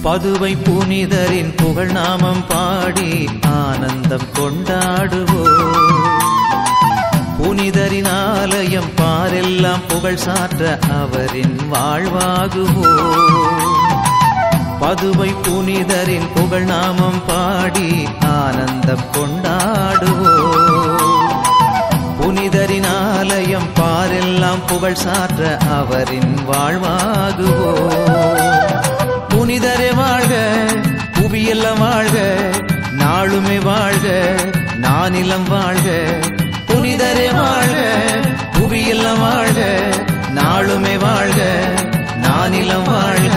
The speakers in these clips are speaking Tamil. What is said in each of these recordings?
பதுவை புனிதரின் புகழ் நாமம் பாடி ஆனந்தம் கொண்டாடுவோம் புனிதரின் ஆலயம் பாரெல்லாம் புகழ் சாற்ற அவரின் வாழ்வாகுவோம் பதுவை புனிதரின் புகழ் நாமம் பாடி ஆனந்தம் கொண்டாடுவோம் புனிதரின் ஆலயம் பாரெல்லாம் புகழ் சாற்ற அவரின் வாழ்வாகுவோம் புனிதரே வாழ்க புவியெல்லாம் வாழ்க நாளுமே வாழ்க நானிலம் வாழ்க புனிதரே வாழ்க புவியெல்லாம் வாழ்க நாளுமே வாழ்க நானிலம் வாழ்க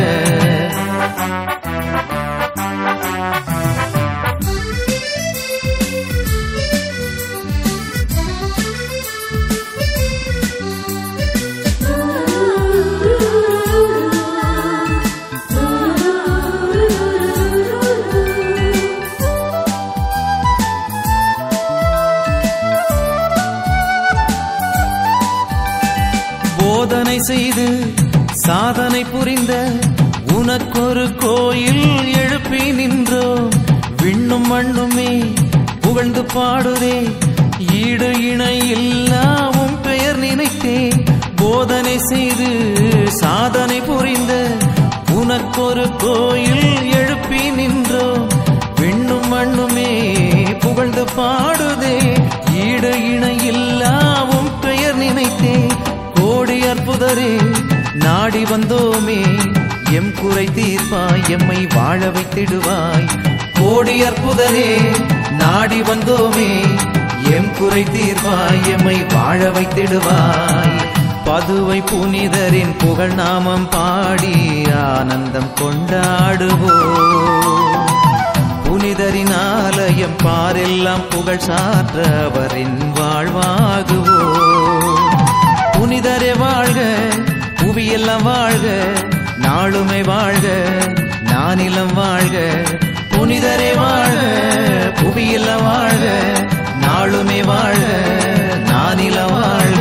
போதனை செய்து சாதனை புரிந்த உனக்கொரு கோயில் எழுப்பி நின்றோம் விண்ணும் மண்ணுமே புகழ்ந்து பாடுதே ஈடு இணை இல்லாவும் பெயர் நினைத்தேன் போதனை செய்து சாதனை புரிந்த உனக்கொரு கோயில் எழுப்பி நின்றோம் விண்ணும் மண்ணுமே புகழ்ந்து பாடுதே ஈடு இணை இல்லாவும் பெயர் நினைத்தேன் கோடி அற்புதரே நாடி வந்தோமே எம் குறை தீர்ப்பாய் எம்மை வாழ வைத்திடுவாய் கோடி அற்புதரே நாடி வந்தோமே எம் குறை தீர்ப்பாய் எம்மை வாழ வைத்திடுவாய் பதுவை புனிதரின் புகழ் நாமம் பாடி ஆனந்தம் கொண்டாடுவோம் புனிதரின் ஆலயம் பாரெல்லாம் புகழ் சாற்ற அவரின் வாழ்வாகுவோம் புனிதரே வாழ்க புவியெல்லாம் வாழ்க நாளுமே வாழ்க நானிலம் வாழ்க புனிதரே வாழ்க புவியெல்லாம் வாழ்க நாளுமே வாழ்க நானிலம் வாழ்க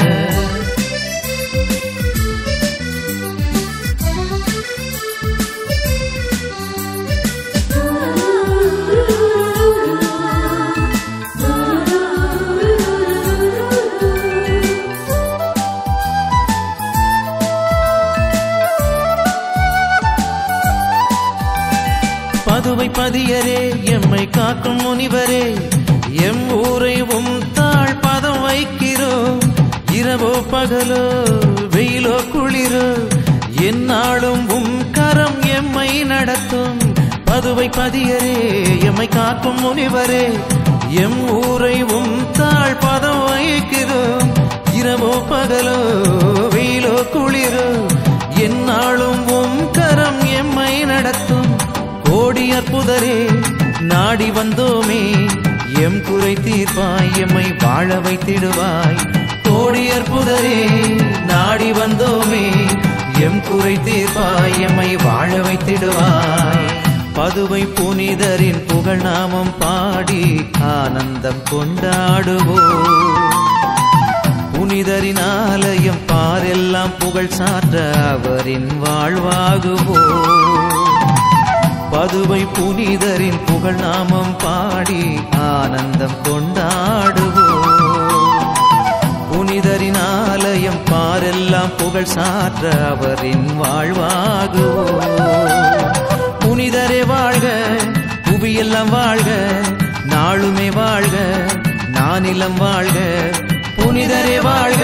பதுவை பதியரே எம்மை காக்கும் முனிவரே எம் ஊரை உம் தாழ் பதம் வைக்கிறோம் இரவோ பகலோ வெயிலோ குளிரோ எந்நாளும் உம் கரம் எம்மை நடத்தும் பதுவை பதியரே எம்மை காக்கும் முனிவரே எம் ஊரை உம் தாழ் பதம் வைக்கிறோம் இரவோ பகலோ வெயிலோ குளிரோ எந்நாளும் உம் கரம் எம்மை நடத்தும் கோடி அற்புதரே நாடி வந்தோமே எம் குறை தீர்ப்பாய் எம்மை வாழ வைத்திடுவாய் கோடி அற்புதரே நாடி வந்தோமே எம் குறை தீர்ப்பாய் எம்மை வாழ வைத்திடுவாய் பதுவை புனிதரின் புகழ் நாமம் பாடி ஆனந்தம் கொண்டாடுவோம் புனிதரின் ஆலயம் பாரெல்லாம் புகழ் சாற்ற அவரின் வாழ்வாகுவோம் பதுவை புனிதரின் புகழ் நாமம் பாடி ஆனந்தம் கொண்டாடுவோம் புனிதரின் ஆலயம் பாரெல்லாம் புகழ் சாற்ற அவரின் வாழ்வாகுவோம் புனிதரே வாழ்க புவியெல்லாம் வாழ்க நாளுமே வாழ்க நானிலம் வாழ்க புனிதரே வாழ்க